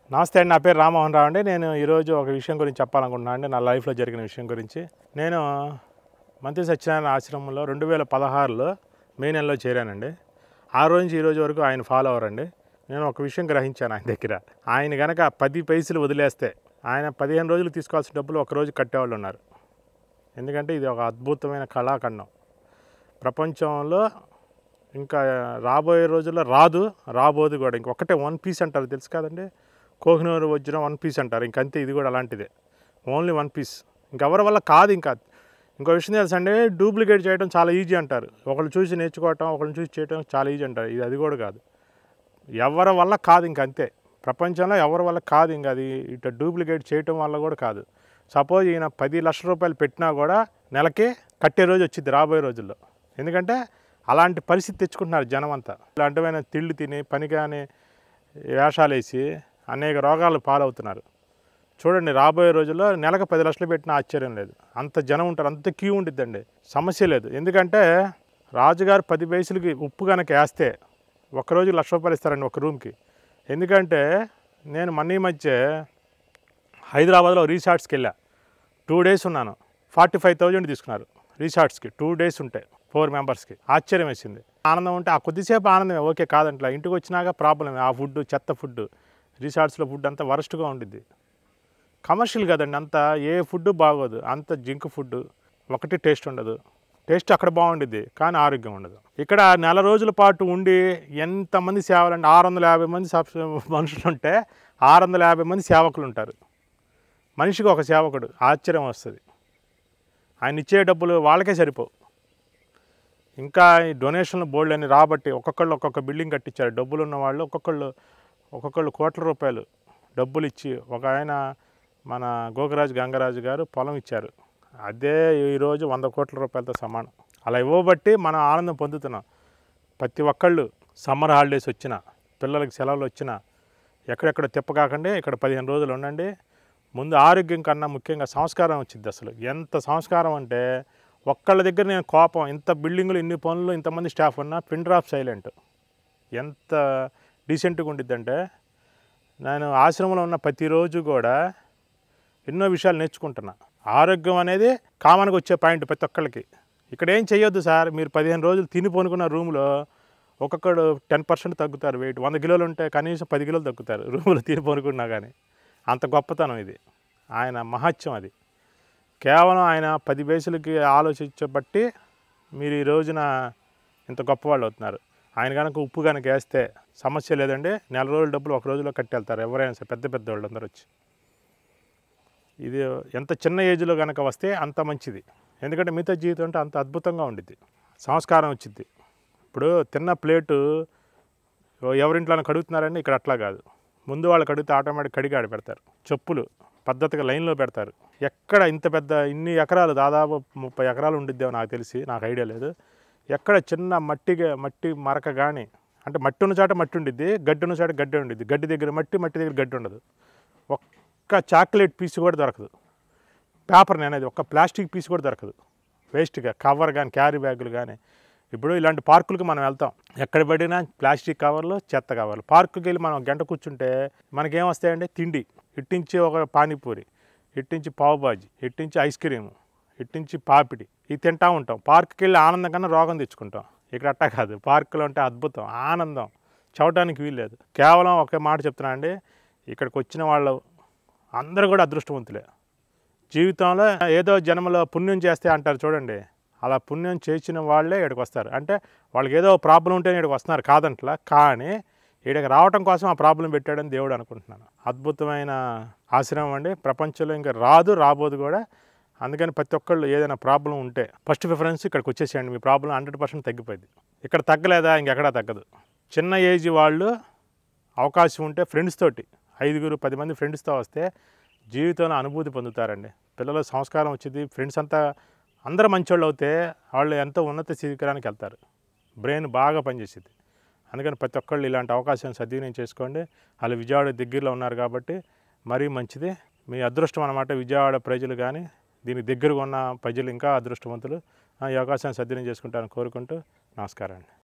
నమస్తే అండి నా పేరు రామ్మోహన్ రావు అండి నేను ఈరోజు ఒక విషయం గురించి చెప్పాలనుకుంటున్నాను అండి నా లైఫ్లో జరిగిన విషయం గురించి నేను మంత్రి సత్యనారాయణ ఆశ్రమంలో రెండు వేల పదహారులో మే నెలలో చేరానండి ఆ రోజు నుంచి ఈ రోజు వరకు ఆయన ఫాలో అవ్వరండి నేను ఒక విషయం గ్రహించాను ఆయన దగ్గర ఆయన గనక పది పైసలు వదిలేస్తే ఆయన పదిహేను రోజులు తీసుకోవాల్సిన డబ్బులు ఒక రోజు కట్టేవాళ్ళు ఉన్నారు ఎందుకంటే ఇది ఒక అద్భుతమైన కళాఖండం ప్రపంచంలో ఇంకా రాబోయే రోజుల్లో రాదు రాబోదు కూడా ఇంకొకటే వన్ పీస్ అంటారు తెలుసు కదండి కోహినూరు వచ్చిన వన్ పీస్ అంటారు ఇంకంతే ఇది కూడా అలాంటిదే ఓన్లీ వన్ పీస్ ఇంకెవరి వల్ల కాదు ఇంకా ఇంకో విషయం తెలుసండి డూప్లికేట్ చేయడం చాలా ఈజీ అంటారు ఒకళ్ళు చూసి నేర్చుకోవటం ఒకళ్ళు చూసి చేయడం చాలా ఈజీ అంటారు ఇది అది కూడా కాదు ఎవరి వల్ల కాదు ఇంక అంతే ప్రపంచంలో ఎవరి వల్ల కాదు ఇంకా అది ఇట్లా డూప్లికేట్ చేయటం వల్ల కూడా కాదు సపోజ్ ఈయన పది లక్షల రూపాయలు పెట్టినా కూడా నెలకి కట్టే రోజు వచ్చింది రాబోయే రోజుల్లో ఎందుకంటే అలాంటి పరిస్థితి తెచ్చుకుంటున్నారు జనం అంతా ఇలాంటివైన తిళ్ళు తిని పనిగాని వేషాలు వేసి అనేక రోగాలు పాలవుతున్నారు చూడండి రాబోయే రోజుల్లో నెలకు పది లక్షలు పెట్టిన ఆశ్చర్యం లేదు అంత జనం ఉంటారు అంత క్యూ ఉండిద్దండి సమస్య లేదు ఎందుకంటే రాజుగారు పది పైసలకి ఉప్పు కనుక వేస్తే ఒక్కరోజు లక్ష రూపాయలు ఇస్తారండి ఒక రూమ్కి ఎందుకంటే నేను మొన్న ఈ మధ్య హైదరాబాద్లో రీసార్ట్స్కి వెళ్ళా టూ డేస్ ఉన్నాను ఫార్టీ ఫైవ్ థౌజండ్ తీసుకున్నారు రీసార్ట్స్కి టూ డేస్ ఉంటాయి ఫోర్ మెంబర్స్కి ఆశ్చర్యం వేసింది ఆనందం ఉంటే ఆ కొద్దిసేపు ఆనందమే ఓకే కాదంట్లా ఇంటికి వచ్చినాక ప్రాబ్లమే ఆ ఫుడ్ చెత్త ఫుడ్ రిసార్ట్స్లో ఫుడ్ అంతా వరస్ట్గా ఉండిద్ది కమర్షియల్ కదండి అంతా ఏ ఫుడ్ బాగోదు అంత జింక్ ఫుడ్ ఒకటి టేస్ట్ ఉండదు టేస్ట్ అక్కడ బాగుండిద్ది కానీ ఆరోగ్యం ఉండదు ఇక్కడ నెల రోజుల పాటు ఉండి ఎంతమంది సేవలండి ఆరు వందల యాభై మంది సబ్ మనుషులు ఉంటే ఆరు వందల యాభై మంది సేవకులు ఉంటారు మనిషికి ఒక సేవకుడు ఆశ్చర్యం వస్తుంది ఆయన ఇచ్చే డబ్బులు వాళ్ళకే సరిపోవు ఇంకా ఈ డొనేషన్లు బోల్డ్ అని రాబట్టి ఒక్కొక్కళ్ళు ఒక్కొక్క బిల్డింగ్ కట్టించారు డబ్బులు ఉన్న వాళ్ళు ఒక్కొక్కళ్ళు ఒక్కొక్కళ్ళు కోట్ల రూపాయలు డబ్బులు ఇచ్చి ఒక ఆయన మన గోకరాజు గంగరాజు గారు పొలం ఇచ్చారు అదే ఈరోజు వంద కోట్ల రూపాయలతో సమానం అలా ఇవ్వబట్టి మనం ఆనందం పొందుతున్నాం ప్రతి ఒక్కళ్ళు సమ్మర్ హాలిడేస్ వచ్చిన పిల్లలకి సెలవులు వచ్చిన ఎక్కడెక్కడ తిప్పకాకండి ఇక్కడ పదిహేను రోజులు ఉండండి ముందు ఆరోగ్యం కన్నా ముఖ్యంగా సంస్కారం వచ్చింది అసలు ఎంత సంస్కారం అంటే ఒక్కళ్ళ దగ్గర నేను కోపం ఇంత బిల్డింగులు ఇన్ని పనులు ఇంతమంది స్టాఫ్ ఉన్నా పిన్ డ్రాప్ సైలెంట్ ఎంత డీసెంట్గా ఉండిద్దంటే నేను ఆశ్రమంలో ఉన్న ప్రతిరోజు కూడా ఎన్నో విషయాలు నేర్చుకుంటున్నా ఆరోగ్యం అనేది కామన్గా వచ్చే పాయింట్ ప్రతి ఒక్కళ్ళకి ఇక్కడ ఏం చేయొద్దు సార్ మీరు పదిహేను రోజులు తిని పొనుకున్న రూమ్లో ఒక్కొక్కడు టెన్ పర్సెంట్ తగ్గుతారు వెయిట్ వంద కిలోలు ఉంటే కనీసం పది కిలోలు తగ్గుతారు రూమ్లో తిని పొనుకున్నా కానీ అంత గొప్పతనం ఇది ఆయన మహత్యం అది కేవలం ఆయన పది వయసులకి ఆలోచించబట్టి మీరు ఈ రోజున ఇంత గొప్పవాళ్ళు అవుతున్నారు ఆయన కనుక ఉప్పు కనుక వేస్తే సమస్య లేదండి నెల రోజుల డబ్బులు ఒక రోజులో కట్టెళ్తారు ఎవరైనా సరే పెద్ద పెద్ద వాళ్ళు అందరూ వచ్చి ఇది ఎంత చిన్న ఏజ్లో కనుక వస్తే అంత మంచిది ఎందుకంటే మిగతా జీవితం అంటే అంత అద్భుతంగా ఉండిద్ది సంస్కారం వచ్చింది ఇప్పుడు తిన్న ప్లేటు ఎవరింట్లోనే కడుగుతున్నారండి ఇక్కడ అట్లా కాదు ముందు వాళ్ళు కడిగితే ఆటోమేటిక్ కడిగి ఆడ పెడతారు చెప్పులు పద్ధతిగా లైన్లో పెడతారు ఎక్కడ ఇంత పెద్ద ఇన్ని ఎకరాలు దాదాపు ముప్పై ఎకరాలు ఉండిద్దేమో నాకు తెలిసి నాకు ఐడియా లేదు ఎక్కడ చిన్న మట్టిగా మట్టి మరక కానీ అంటే మట్టి ఉన్న చాట మట్టి ఉండిద్ది గడ్డి ఉన్న చాట గడ్డి ఉండిద్ది గడ్డి దగ్గర మట్టి మట్టి దగ్గర గడ్డి ఉండదు ఒక్క చాక్లెట్ పీస్ కూడా దొరకదు పేపర్ అనేది ఒక్క ప్లాస్టిక్ పీస్ కూడా దొరకదు వేస్ట్గా కవర్ కానీ క్యారీ బ్యాగులు కానీ ఇప్పుడు ఇలాంటి పార్కులకు మనం వెళ్తాం ఎక్కడ పడినా ప్లాస్టిక్ కవర్లు చెత్త కవర్లు పార్కుకి వెళ్ళి మనం గంట కూర్చుంటే మనకేం వస్తాయండి తిండి ఇట్టించి ఒక పానీపూరి ఇట్టించి పావుబాజీ ఇట్టించి ఐస్ క్రీము ఇట్టించి పాపిడి ఇది తింటా ఉంటాం పార్కుకి వెళ్ళి ఆనందం కన్నా రోగం తెచ్చుకుంటాం ఇక్కడ అట్టా కాదు పార్కులో అంటే అద్భుతం ఆనందం చూడటానికి వీల్లేదు కేవలం ఒకే మాట చెప్తున్నా అండి ఇక్కడికి వచ్చిన వాళ్ళు అందరూ కూడా అదృష్టవంతులే జీవితంలో ఏదో జన్మలో పుణ్యం చేస్తే అంటారు చూడండి అలా పుణ్యం చేసిన వాళ్ళే ఇక్కడికి వస్తారు అంటే వాళ్ళకి ఏదో ప్రాబ్లం ఉంటేనే ఇక్కడికి వస్తున్నారు కాదంట్లా కానీ ఇక్కడికి రావటం కోసం ఆ ప్రాబ్లం పెట్టాడని దేవుడు అనుకుంటున్నాను అద్భుతమైన ఆశ్రమం అండి ప్రపంచంలో ఇంకా రాదు రాబోదు కూడా అందుకని ప్రతి ఒక్కళ్ళు ఏదైనా ప్రాబ్లం ఉంటే ఫస్ట్ ప్రిఫరెన్స్ ఇక్కడికి వచ్చేసేయండి మీ ప్రాబ్లం హండ్రెడ్ పర్సెంట్ తగ్గిపోయింది ఇక్కడ తగ్గలేదా ఇంకెక్కడా తగ్గదు చిన్న ఏజ్ వాళ్ళు అవకాశం ఉంటే ఫ్రెండ్స్ తోటి ఐదుగురు పది మంది ఫ్రెండ్స్తో వస్తే జీవితంలో అనుభూతి పొందుతారండి పిల్లల సంస్కారం వచ్చింది ఫ్రెండ్స్ అంతా అందరూ మంచోళ్ళు అవుతే వాళ్ళు ఎంతో ఉన్నత శిఖరానికి వెళ్తారు బ్రెయిన్ బాగా పనిచేసింది అందుకని ప్రతి ఒక్కళ్ళు ఇలాంటి అవకాశాన్ని సద్వినియోగం చేసుకోండి వాళ్ళు విజయవాడ దగ్గరలో ఉన్నారు కాబట్టి మరీ మంచిది మీ అదృష్టం అన్నమాట విజయవాడ ప్రజలు కానీ దీనికి దగ్గరగా ఉన్న ప్రజలు ఇంకా అదృష్టవంతులు ఆ, ఈ అవకాశాన్ని సద్వినియోగం చేసుకుంటారని కోరుకుంటూ నమస్కారం అండి